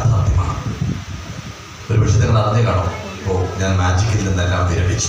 യാഥാർത്ഥ്യമാണ് ഒരു പക്ഷേ നിങ്ങൾ അറിഞ്ഞേ കാണും ഇപ്പോൾ ഞാൻ മാജിക്കിൽ നിന്നെല്ലാം വിരമിച്ചു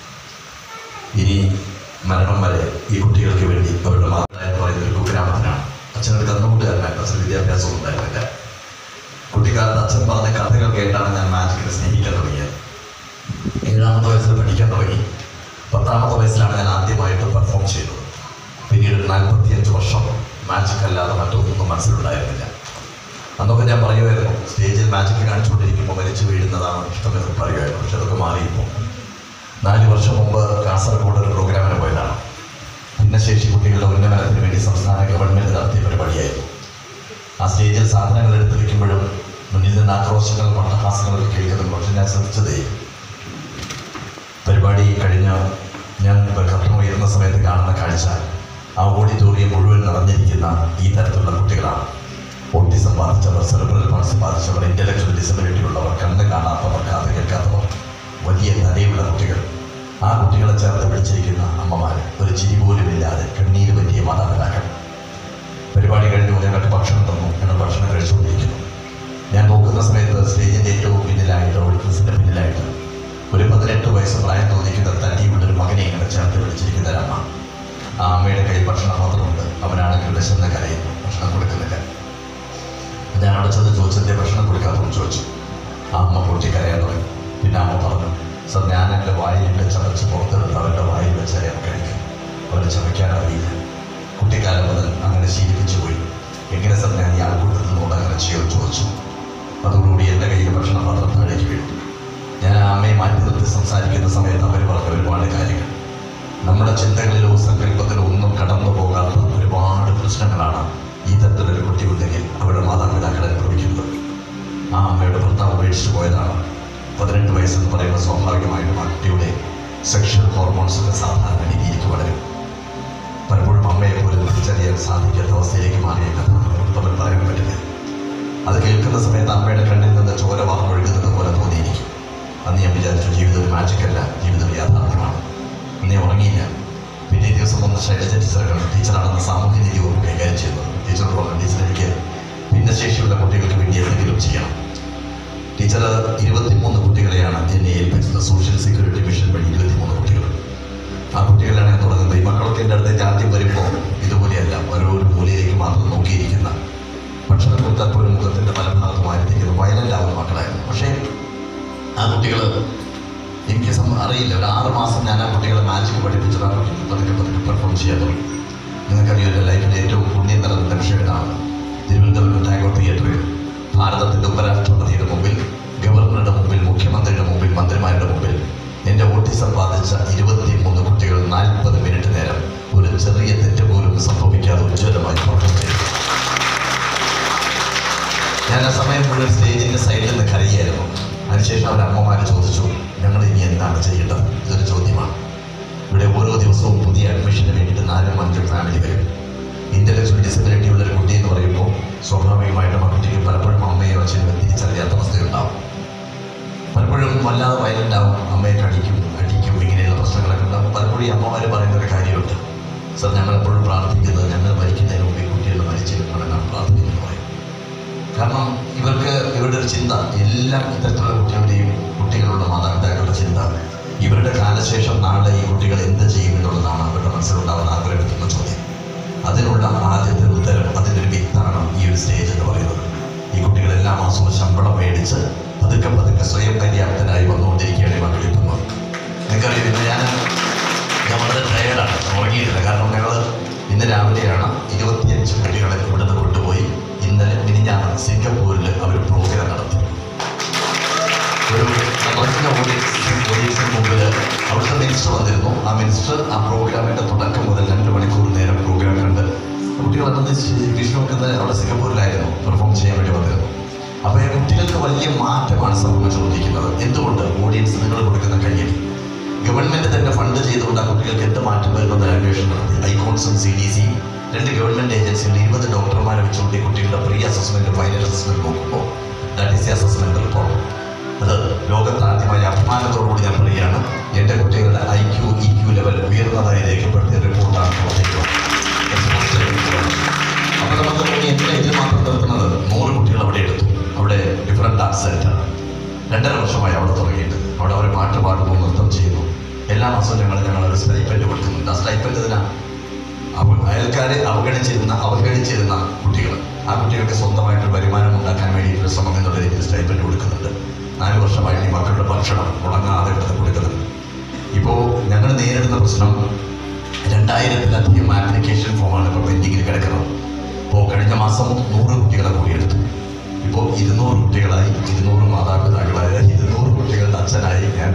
ഇനി മരണം വരെ ഈ കുട്ടികൾക്ക് വേണ്ടി അവരുടെ മാതാ എന്ന് പറയുന്ന ഒരു കുഗ്രാമത്തിനാണ് അച്ഛനൊരു കന്നുകൂട്ടുകാരനായിരുന്നു അച്ഛൻ വിദ്യാഭ്യാസമൊന്നും ഉണ്ടായിരുന്നില്ല കുട്ടിക്കാലത്ത് അച്ഛൻ പറഞ്ഞ കഥകൾ കേട്ടാണ് ഞാൻ മാജിക്കിനെ സ്നേഹിക്കാൻ തുടങ്ങിയത് ഏഴാമത്തെ വയസ്സിൽ പഠിക്കാൻ തുടങ്ങി പത്താമത്തെ വയസ്സിലാണ് ഞാൻ ആദ്യമായിട്ട് പെർഫോം ചെയ്തത് പിന്നീട് ഒരു നാൽപ്പത്തിയഞ്ച് വർഷം മാജിക് അല്ലാതെ മറ്റൊന്നും മനസ്സിലുണ്ടായിരുന്നില്ല അന്നൊക്കെ ഞാൻ പറയുമായിരുന്നു സ്റ്റേജിൽ മാജിക് കാണിച്ചുകൊണ്ടിരിക്കുമ്പോൾ മരിച്ചു വീഴുന്നതാണ് ഇഷ്ടമെന്ന് പറയുമായിരുന്നു പക്ഷെ അതൊക്കെ മാറിയിപ്പോൾ നാല് വർഷം മുമ്പ് കാസർഗോഡ് ഒരു പ്രോഗ്രാമിന് പോയതാണ് ഭിന്നശേഷി കുട്ടികളുടെ ഉന്നമനത്തിന് വേണ്ടി സംസ്ഥാന ഗവൺമെൻറ് നടത്തിയ പരിപാടിയായിരുന്നു ആ സ്റ്റേജിൽ സാധനങ്ങൾ എടുത്തു വെക്കുമ്പോഴും മുന്നിൽ നിന്ന് ആക്രോശങ്ങൾ മട്ടഹാസങ്ങളൊക്കെ കേൾക്കുന്നുണ്ട് പക്ഷെ ഞാൻ ശ്രദ്ധിച്ചതേ പരിപാടി കഴിഞ്ഞ് ഞാൻ കർട്ടൻ ഉയരുന്ന സമയത്ത് കാണുന്ന കാഴ്ച ആ ഓഡിറ്റോറിയം മുഴുവൻ നിറഞ്ഞിരിക്കുന്ന ഈ തരത്തിലുള്ള കുട്ടികളാണ് ഓട്ടിസം ബാധിച്ചവർ സെറിബ്രൽ പാൾസി ബാധിച്ചവർ ഇൻ്റലക്ച്വൽ ഡിസബിലിറ്റി ഉള്ളവർ കണ്ണ് കാണാത്തവർ കാത് കേൾക്കാത്തവർ വലിയ തലയുള്ള കുട്ടികൾ ആ കുട്ടികളെ ചേർത്ത് പിടിച്ചിരിക്കുന്ന അമ്മമാർ ഒരു ചിരി പോലും ഇല്ലാതെ കണ്ണീര് പറ്റിയ മാതാപിതാക്കൾ പരിപാടി കഴിഞ്ഞു ഞങ്ങൾക്ക് ഭക്ഷണം തന്നു ഞങ്ങൾ ഭക്ഷണം കഴിച്ചുകൊണ്ടിരിക്കുന്നു ഞാൻ നോക്കുന്ന സമയത്ത് സ്റ്റേജിൻ്റെ ഏറ്റവും പിന്നിലായിട്ട് ഓഡിറ്റോറിയത്തിൻ്റെ പിന്നിലായിട്ട് ഒരു പതിനെട്ട് വയസ്സ് പ്രായം തോന്നിക്കുന്ന തട്ടിയുള്ള ഒരു മകനെ ഇങ്ങനെ ചേർത്ത് പിടിച്ചിരിക്കുന്ന ഒരു അമ്മ ആ അമ്മയുടെ കയ്യിൽ ഭക്ഷണം മാത്രമുണ്ട് അവനാണെങ്കിൽ വിശന്ന് കരയുന്നു ഭക്ഷണം കൊടുക്കുന്നില്ല ഞാൻ അവിടെ ചെന്ന് ചോദിച്ചതിൻ്റെ ഭക്ഷണം കൊടുക്കാത്തതെന്ന് ചോദിച്ചു ആ അമ്മ പൊട്ടി കരയാൻ തുടങ്ങി പിന്നെ അമ്മ പറഞ്ഞു സർ ഞാൻ എൻ്റെ വായിലിട്ട് ചതച്ച് പുറത്തെടുത്ത് അവരുടെ വായിൽ വെച്ച് അയാൾ കഴിക്കും അവന് ചവയ്ക്കാൻ അറിയില്ല കുട്ടിക്കാലം മുതൽ അങ്ങനെ ശീലിപ്പിച്ചു പോയി എങ്ങനെ സർ ഞാൻ ഈ ആൾക്കൂട്ടത്തിൽ നിന്നുകൊണ്ട് അങ്ങനെ ചെയ്യുമെന്ന് ചോദിച്ചു അതോടുകൂടി എൻ്റെ കയ്യിൽ ഭക്ഷണം പാത്രം താഴേക്ക് വീണു ഞാൻ ആ അമ്മയെ മാറ്റി നിർത്തി സംസാരിക്കുന്ന സമയത്ത് അവർ പറഞ്ഞ ഒരുപാട് കാര്യങ്ങൾ നമ്മുടെ ചിന്തകളിലോ സങ്കല്പത്തിലോ ഒന്നും കടന്നു പോകാത്ത ഒരുപാട് പ്രശ്നങ്ങളാണ് ഈ തരത്തിലൊരു കുട്ടി ഉണ്ടെങ്കിൽ അവരുടെ മാതാപിതാക്കൾ അനുഭവിക്കുന്നത് ആ അമ്മയുടെ ഭർത്താവ് ഉപേക്ഷിച്ചു പോയതാണ് പതിനെട്ട് വയസ്സെന്ന് പറയുമ്പോൾ സ്വാഭാവികമായിട്ടും ആ കുട്ടിയുടെ സെക്ഷൽ ഹോർമോൺസ് ഒക്കെ സാധാരണ രീതിയിലേക്ക് വളരും പലപ്പോഴും അമ്മയെ പോലും തിരിച്ചറിയാൻ സാധിക്കാത്ത അവസ്ഥയിലേക്ക് മാറിയ കഥ നമുക്ക് പറയാൻ പറ്റില്ല അത് കേൾക്കുന്ന സമയത്ത് അമ്മയുടെ കണ്ണിൽ നിന്ന് ചോര വാർന്നൊഴുകുന്നത് പോലെ തോന്നിയിരിക്കും അന്ന് ഞാൻ വിചാരിച്ചു ജീവിതം ഒരു മാജിക്കല്ല ജീവിതം ഒരു യാഥാർത്ഥ്യമാണ് അന്ന് ഞാൻ ഉറങ്ങിയില്ല പിറ്റേ ദിവസം ഒന്ന് ശൈലജ ടീച്ചറെ കണ്ടു ടീച്ചറാണെന്ന് സാമൂഹ്യ നീതി വകുപ്പ് കൈകാര്യം ചെയ്യുന്നത് ടീച്ചർ പറഞ്ഞു ടീച്ചർ എനിക്ക് ഭിന്നശേഷിയുള്ള കുട്ടികൾക്ക് വേണ്ടി എന്തെങ്കിലും ചെയ്യണം ടീച്ചർ ഇരുപത്തിമൂന്ന് കുട്ടികളെയാണ് എന്നെ ഏൽപ്പിച്ചത് സോഷ്യൽ സെക്യൂരിറ്റി മിഷൻ വഴി ഇരുപത്തിമൂന്ന് കുട്ടികൾ ആ കുട്ടികളാണ് ഞാൻ തുടങ്ങുന്നത് ഈ മക്കളൊക്കെ എൻ്റെ അടുത്തേക്ക് ആദ്യം വരുമ്പോൾ ഇതുപോലെയല്ല ഓരോ ഒരു മൂലയിലേക്ക് മാത്രം നോക്കിയിരിക്കുന്ന ഭക്ഷണം കൊടുത്താൽ പോലും മുഖത്തിൻ്റെ പല ഭാഗത്തും ആയിരിക്കുന്ന വയലൻ്റ് ആവുന്ന മക്കളായിരുന്നു പക്ഷേ ആ കുട്ടികൾ എനിക്ക് സം- അറിയില്ല ഒരു ആറ് മാസം ഞാൻ ആ കുട്ടികളെ മാജിക് പഠിപ്പിച്ചത് ആ കുട്ടികൾ പതുക്കെ പതുക്കെ പെർഫോം ചെയ്യാൻ തുടങ്ങി നിങ്ങൾക്കറിയാം എൻ്റെ ലൈഫിലെ ഏറ്റവും പുണ്യം നിറഞ്ഞ നിമിഷം ഇതാണ് തിരുവനന്തപുരം ടാഗോർ തിയേറ്ററിൽ ഭാരതത്തിൻ്റെ ഉപരാഷ്ട്രപതിയുടെ മുമ്പിൽ ഗവർണറുടെ മുമ്പിൽ മുഖ്യമന്ത്രിയുടെ മുമ്പിൽ മന്ത്രിമാരുടെ മുമ്പിൽ എൻ്റെ ഓട്ടിസം ബാധിച്ച ഇരുപത്തിമൂന്ന് കുട്ടികൾ നാൽപ്പത് മിനിറ്റ് നേരം ഒരു ചെറിയ തെറ്റ് പോലും സംഭവിക്കാതെ ഉജ്ജ്വലമായി പെർഫോം ചെയ്തു ഞാൻ ആ സമയം മുഴുവൻ സ്റ്റേജിൻ്റെ സൈഡിൽ നിന്ന് കരയായിരുന്നു അതിനുശേഷം അവർ അമ്മമാർ ചോദിച്ചു ഞങ്ങൾ ഇനി എന്താണ് ചെയ്യേണ്ടത് ഇതൊരു ചോദ്യമാണ് ഇവിടെ ഓരോ ദിവസവും പുതിയ അഡ്മിഷന് വേണ്ടിയിട്ട് നാലും അഞ്ചും ഫാമിലി വരും ഇന്റലക്ച്വൽ ഡിസബിലിറ്റി ഉള്ള ഒരു കുട്ടി എന്ന് പറയുമ്പോൾ സ്വാഭാവികമായിട്ടും ആ കുട്ടിക്ക് പലപ്പോഴും അമ്മയോ അച്ഛനോ തിരിച്ചറിയാത്ത അവസ്ഥയുണ്ടാവും പലപ്പോഴും വല്ലാതെ വയലൻ്റ് ആവും അമ്മയെ കടിക്കും അടിക്കും ഇങ്ങനെയുള്ള പ്രശ്നങ്ങളൊക്കെ ഉണ്ടാവും പലപ്പോഴും ഈ അമ്മമാർ പറയുന്ന ഒരു കാര്യമുണ്ട് സർ ഞങ്ങൾ എപ്പോഴും പ്രാർത്ഥിക്കുന്നത് ഞങ്ങൾ മരിക്കുന്നതിന് മുമ്പ് ഈ കുട്ടികൾ മരിച്ചിരിക്കണമെന്നാണ് പ്രാർത്ഥിക്കുന്നത് പറയും കാരണം ഇവർക്ക് ഇവരുടെ ഒരു ചിന്ത എല്ലാ ഇത്തരത്തിലുള്ള കുട്ടികളുടെയും കുട്ടികളുടെ മാതാപിതാക്കളുടെ ചിന്ത ഇവരുടെ കാലശേഷം നാളെ ഈ കുട്ടികൾ എന്ത് ചെയ്യും എന്നുള്ളതാണ് അവരുടെ മനസ്സിലുണ്ടാവുന്ന ആഗ്രഹിക്കുന്ന ചോദ്യം അതിനുള്ള ആദ്യത്തെ ഉത്തരം അതിൻ്റെ ഒരു വിത്താണ് ഈ ഒരു സ്റ്റേജ് എന്ന് പറയുന്നത് ഈ കുട്ടികളെല്ലാ മാസവും ശമ്പളം മേടിച്ച് പതുക്കെ പതുക്കെ സ്വയം പര്യാപ്തനായി വന്നുകൊണ്ടിരിക്കുകയാണ് ഇവ വിളിക്കുന്നത് നിങ്ങൾക്കറിയാം ഇന്ന് ഞാൻ ഞാൻ വളരെ ടയേർഡാണ് ഉറങ്ങിയിട്ടില്ല കാരണം ഞങ്ങൾ ഇന്ന് രാവിലെയാണ് ഇരുപത്തിയഞ്ച് കുട്ടികളെ ഇവിടുന്ന് കൊണ്ടുപോയി ഇന്നലെ മിനിഞ്ഞാണ് സിംഗപ്പൂരിൽ അവർ പ്രോഗ്രാം നടത്തി ഒരു നടക്കുന്ന ഓഡിയൻസിന് ഓഡിയൻസിന് മുമ്പിൽ അവിടുത്തെ മിനിസ്റ്റർ വന്നിരുന്നു ആ മിനിസ്റ്റർ ആ പ്രോഗ്രാമിൻ്റെ തുടക്കം മുതൽ രണ്ട് മണിക്കൂർ നേരം പ്രോഗ്രാം കണ്ട് കുട്ടികൾ അന്ന് വിഷ്ണു വെക്കുന്നത് അവിടെ സിംഗപ്പൂരിലായിരുന്നു പെർഫോം ചെയ്യാൻ വേണ്ടി വന്നിരുന്നു അപ്പോൾ ഈ കുട്ടികൾക്ക് വലിയ മാറ്റമാണ് സംഭവിച്ചുകൊണ്ടിരിക്കുന്നത് എന്തുകൊണ്ട് ഓഡിയൻസ് നിങ്ങൾ കൊടുക്കുന്ന കയ്യടി ഗവൺമെന്റ് തന്നെ ഫണ്ട് ചെയ്തുകൊണ്ട് ആ കുട്ടികൾക്ക് എന്ത് മാറ്റം വരുന്നത് അന്വേഷണം നടത്തി ഐക്കോൺസും സി ഡി സി രണ്ട് ഗവൺമെന്റ് ഏജൻസികൾ ഇരുപത് ഡോക്ടർമാരെ വെച്ചുകൊണ്ട് ഈ കുട്ടികളുടെ പ്രീ അസസ്മെന്റ് ഫൈനൽ അസസ്മെന്റ് നോക്കുമ്പോൾ that is the assessment report അത് ലോകത്ത് ആദ്യമായി അഭിമാനത്തോടുകൂടി ഞാൻ പറയുകയാണ് എൻ്റെ കുട്ടികളുടെ I Q E Q level ഉയർന്നതായി രേഖപ്പെടുത്തിയ റിപ്പോർട്ടാണ് പുറത്തേക്ക് അപ്പോൾ നമുക്ക് ഇനി എന്തിനാ ഇതിൽ മാത്രം നിർത്തുന്നത് നൂറ് കുട്ടികൾ അവിടെ എടുത്തു അവിടെ ആർട്സ് സെൻറ്റർ രണ്ടര വർഷമായി അവിടെ തുടങ്ങിയിട്ട് അവിടെ അവർ പാട്ട് പാടുന്നു നൃത്തം ചെയ്യുന്നു എല്ലാ മാസവും ഞങ്ങൾ ഞങ്ങൾ ഒരു സ്റ്റൈപ്പൻഡ് കൊടുക്കുന്നുണ്ട് ആ സ്റ്റൈപ്പൻഡ് ഇതിനാണ് അവ അയൽക്കാരെ അവഗണിച്ചിരുന്ന അവഗണിച്ചിരുന്ന കുട്ടികൾ ആ കുട്ടികൾക്ക് സ്വന്തമായിട്ട് വരുമാനം ഉണ്ടാക്കാൻ വേണ്ടിയിട്ടുള്ള ശ്രമം എന്നുള്ള രീതിയിൽ സ്റ്റൈപ്പൻഡ് കൊടുക്കുന്നുണ്ട് നാല് വർഷമായിട്ട് ഈ മക്കളുടെ ഭക്ഷണം മുടങ്ങാതെ എടുത്ത് കൊടുക്കുന്നുണ്ട് ഇപ്പോൾ ഞങ്ങൾ നേരിടുന്ന പ്രശ്നം രണ്ടായിരത്തിലധികം ആപ്ലിക്കേഷൻ ഫോമാണ് ഇപ്പോൾ പെൻഡിങ്ങിൽ കിടക്കുന്നത് ഇപ്പോൾ കഴിഞ്ഞ മാസം നൂറ് കുട്ടികളെ കൂടിയെടുത്തു ഇപ്പോൾ ഇരുന്നൂറ് കുട്ടികളായി ഇരുന്നൂറ് മാതാപിതാക്കളായ ഇരുന്നൂറ് കുട്ടികളുടെ അച്ഛനായി ഞാൻ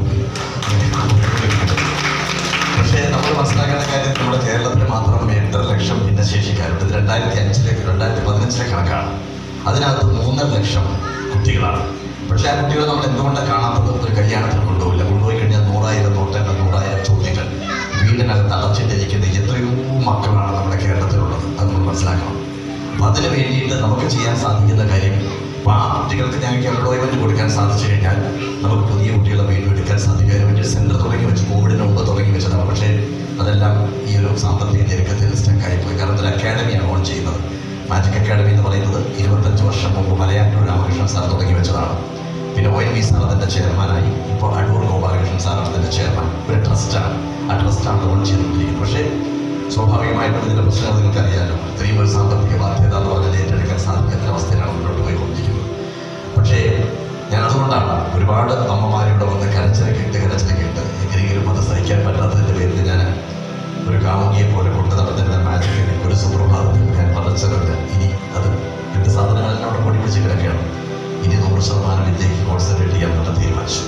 പക്ഷേ നമ്മൾ മനസ്സിലാക്കേണ്ട കാര്യം നമ്മുടെ കേരളത്തിൽ മാത്രം എട്ടര ലക്ഷം ഭിന്നശേഷിക്കാരുണ്ട് ഇത് രണ്ടായിരത്തി അഞ്ചിലേക്ക് രണ്ടായിരത്തി പതിനഞ്ചിലെ കണക്കാണ് അതിനകത്ത് മൂന്നര ലക്ഷം കുട്ടികളാണ് പക്ഷേ ആ കുട്ടികളെ നമ്മൾ എന്തുകൊണ്ടാണ് കാണാത്തത് ഒരു കല്യാണത്തിന് കൊണ്ടുപോയില്ല കൊണ്ടുപോയി കഴിഞ്ഞാൽ നൂറായിരം നോട്ടങ്ങൾ നൂറായിരം ചോദ്യങ്ങൾ വീടിനകത്ത് അടച്ചിട്ടിരിക്കുന്ന എത്രയോ മക്കളാണ് നമ്മുടെ കേരളത്തിലുള്ളത് അത് നമ്മൾ മനസ്സിലാക്കണം അപ്പം അതിന് വേണ്ടിയിട്ട് നമുക്ക് ചെയ്യാൻ സാധിക്കുന്ന കാര്യം അപ്പോൾ ആ കുട്ടികൾക്ക് ഞങ്ങൾക്ക് എംപ്ലോയ്മെന്റ് കൊടുക്കാൻ സാധിച്ചു കഴിഞ്ഞാൽ നമുക്ക് പുതിയ കുട്ടികളെ വീണ്ടും എടുക്കാൻ സാധിക്കും അതിന് വേണ്ടി സെന്റർ തുടങ്ങി വെച്ച് കോവിഡിന് മുമ്പ് തുടങ്ങി വെച്ചതാണ് പക്ഷേ അതെല്ലാം ഈ ഒരു സാമ്പത്തിക ഞെരുക്കത്തിൽ സ്റ്റക്കായി പോയി കാരണം ഒരു അക്കാഡമിയാണ് ഓൺ ചെയ്യുന്നത് മാജിക് അക്കാഡമി എന്ന് പറയുന്നത് ഇരുപത്തഞ്ച് വർഷം മുമ്പ് മലയാറ്റൂർ രാമകൃഷ്ണൻ സാർ തുടങ്ങി വെച്ചതാണ് പിന്നെ ഒ എൻ വി സാർ അതിൻ്റെ ചെയർമാനായി ഇപ്പോൾ അടൂർ ഗോപാലകൃഷ്ണൻ സാറാണ് അതിൻ്റെ ചെയർമാൻ ഒരു ട്രസ്റ്റാണ് ആ ട്രസ്റ്റാണ് ഓൺ ചെയ്തുകൊണ്ടിരിക്കുന്നത് പക്ഷേ സ്വാഭാവികമായിട്ടും ഇതിൻ്റെ പ്രശ്നം നിങ്ങൾക്ക് അറിയാമല്ലോ ഇത്രയും ഒരു സാമ്പത്തിക ബാധ്യത എന്ന് പറഞ്ഞാൽ ഏറ്റെടുക്കാൻ സാധിക്കാത്ത അവസ്ഥയിലാണ് മുന്നോട്ട് പോയിക്കൊണ്ടിരിക്കുന്നത് പക്ഷേ ഞാൻ അതുകൊണ്ടാണ് ഒരുപാട് അമ്മമാരിവിടെ വന്ന് കരച്ചിൽ കേട്ട് കരച്ചിൽ കേട്ട് എങ്ങനെയെങ്കിലും അത് സഹിക്കാൻ പറ്റാത്തതിൻ്റെ പേരിൽ ഞാൻ ഒരു കാമുകിയെ പോലെ കൊണ്ട് നടന്നിരുന്ന മാജിക്കിൽ ഒരു സുപ്രഭാതത്തിൽ ഞാൻ പറിച്ചറിഞ്ഞ് ഇനി അത് എൻ്റെ സാധനങ്ങളെല്ലാം അവിടെ പൊടി പിടിച്ച് കിടക്കുകയാണ് ഇനി നൂറ് ശതമാനം ഇതിലേക്ക് കോൺസെൻട്രേറ്റ് ചെയ്യാൻ വേണ്ട തീരുമാനിച്ചു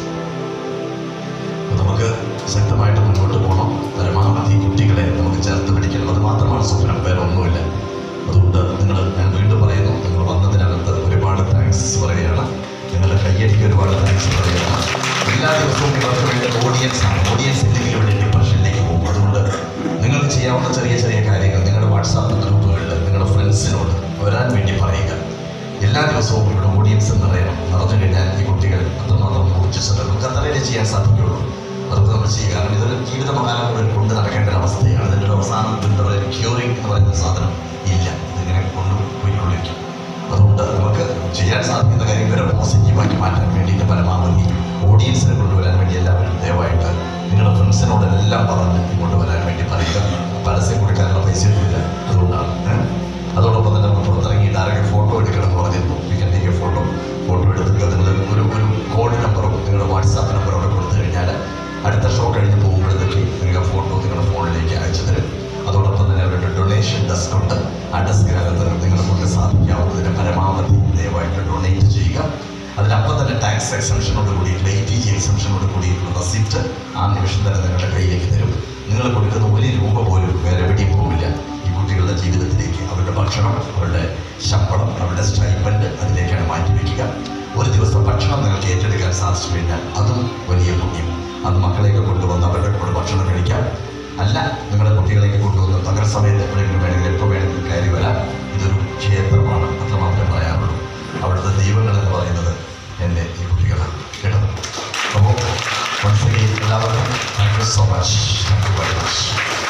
അപ്പോൾ നമുക്ക് ശക്തമായിട്ട് മുന്നോട്ട് പോകണം പരമാവധി കുട്ടികളെ നമുക്ക് ചേർത്ത് പിടിക്കണം അത് മാത്രമാണ് സ്വപ്നം വേറെ ഒന്നുമില്ല അതുകൊണ്ട് നിങ്ങൾ ഞാൻ വീണ്ടും പറയുന്നു നിങ്ങൾ വന്നതിനകത്ത് ഒരുപാട് താങ്ക്സ് പറയുകയാണ് നിങ്ങളുടെ കയ്യടിക്ക് ഒരുപാട് താങ്ക്സ് പറയുകയാണ് എല്ലാ ദിവസവും നിങ്ങൾക്ക് വേണ്ട ഓഡിയൻസ് ആണ് ഓഡിയൻസ് ഇല്ലെങ്കിൽ ഇവിടെ ഡിപ്രഷനിലേക്ക് പോകും അതുകൊണ്ട് നിങ്ങൾക്ക് ചെയ്യാവുന്ന ചെറിയ ചെറിയ കാര്യങ്ങൾ നിങ്ങളുടെ വാട്സാപ്പ് ഗ്രൂപ്പുകളിൽ നിങ്ങളുടെ ഫ്രണ്ട്സിനോട് വരാൻ വേണ്ടി പറയുക എല്ലാ ദിവസവും ഇവിടെ ഓഡിയൻസ് നിറയണം നിറഞ്ഞു കഴിഞ്ഞാൽ ഈ കുട്ടികൾ അത്രമാത്രം ഊർജ്ജസ്വലം നമുക്ക് അത്രയേ ചെയ്യാൻ സാധിക്കുകയുള്ളൂ അതൊക്കെ നമ്മൾ ചെയ്യുക കാരണം ഇതൊരു ജീവിതകാലം മുഴുവൻ കൊണ്ട് നടക്കേണ്ട ഒരു അവസ്ഥയാണ് ഇതിൻ്റെ ഒരു അവസാനം എന്താ പറയുക ക്യൂറിംഗ് എന്ന് പറയുന്ന സാധനം ഇല്ല ഇതിങ്ങനെ കൊണ്ടുപോയിക്കൊണ്ടിരിക്കും അതുകൊണ്ട് നമുക്ക് ചെയ്യാൻ സാധിക്കുന്ന കാര്യം ഇവരെ പോസിറ്റീവാക്കി മാറ്റാൻ വേണ്ടിയിട്ട് പരമാവധി ഓഡിയൻസിനെ കൊണ്ടുവരാൻ വേണ്ടി എല്ലാവരും ദയവായിട്ട് നിങ്ങളുടെ ഫ്രണ്ട്സിനോടെല്ലാം പറഞ്ഞ് ഇങ്ങോട്ട് വരാൻ വേണ്ടി പറയുക പരസ്യം കൊടുക്കാനുള്ള പൈസയൊന്നുമില്ല അതുകൊണ്ടാണ് ഏഹ്? അതോടൊപ്പം തന്നെ നമ്മൾ പുറത്തിറങ്ങിയിട്ട് ആരെങ്കിലും ഫോട്ടോ എടുക്കണം എന്ന് പറഞ്ഞിരുന്നു we can take a photo photo എടുത്തിട്ട് നിങ്ങൾ ഒരു ഒരു കോഡ് നമ്പറും നിങ്ങളുടെ വാട്സാപ്പ് നമ്പറും അവിടെ കൊടുത്തു കഴിഞ്ഞാൽ അടുത്ത ഷോ കഴിഞ്ഞ് പോകുമ്പോഴത്തേക്ക് നിങ്ങൾക്ക് ഫോട്ടോ നിങ്ങളുടെ ഫോണിലേക്ക് അയച്ചു തരും അതോടൊപ്പം തന്നെ അവരുടെ ഡൊണേഷൻ ഡെസ്ക് ഉണ്ട് ആ ഡെസ്കിനകത്ത് നിങ്ങളെ കൊണ്ട് സാധിക്കാവുന്നതിന് പരമാവധി ദയവായിട്ട് ഡൊണേറ്റ് ചെയ്യുക അതിനപ്പം തന്നെ ടാക്സ് എക്സംഷനോട് കൂടി എ ടി ജി എക്സംഷനോട് കൂടിയിട്ടുള്ള റെസിപ്റ്റ് ആ നിമിഷം തന്നെ നിങ്ങളുടെ കയ്യിലേക്ക് തരും നിങ്ങൾ കൊടുക്കുന്ന ഒരു രൂപ പോലും വേറെ എവിടെയും പോവില്ല ഈ കുട്ടികളുടെ ജീവിതത്തിലേക്ക് അവരുടെ ഭക്ഷണം അവരുടെ ശമ്പളം അവരുടെ സ്റ്റൈപ്പൻഡ് അതിലേക്കാണ് മാറ്റിവെക്കുക ഒരു ദിവസം ഭക്ഷണം നിങ്ങൾക്ക് ഏറ്റെടുക്കാൻ സാധിച്ചു കഴിഞ്ഞാൽ അതും വലിയ പുണ്യം അത് മക്കളെയൊക്കെ കൊണ്ടുവന്ന് അവരുടെ കൂടെ ഭക്ഷണം കഴിക്കാം അല്ല നിങ്ങളുടെ കുട്ടികളെയൊക്കെ കൊണ്ടുവന്ന് പകൽ സമയത്ത് എപ്പോഴെങ്കിലും വേണമെങ്കിൽ എപ്പോൾ വേണമെങ്കിലും കയറി വരാം ഇതൊരു ക്ഷേത്രമാണ് അത്ര മാത്രമേ പറയാറുള്ളൂ അവിടുത്തെ ദൈവങ്ങൾ എന്ന് പറയുന്നത് എൻ്റെ ഈ കുട്ടികളാണ് കേട്ടോ അപ്പോൾ മനസ്സിലേക്ക് എല്ലാവർക്കും thank you so much thank you very much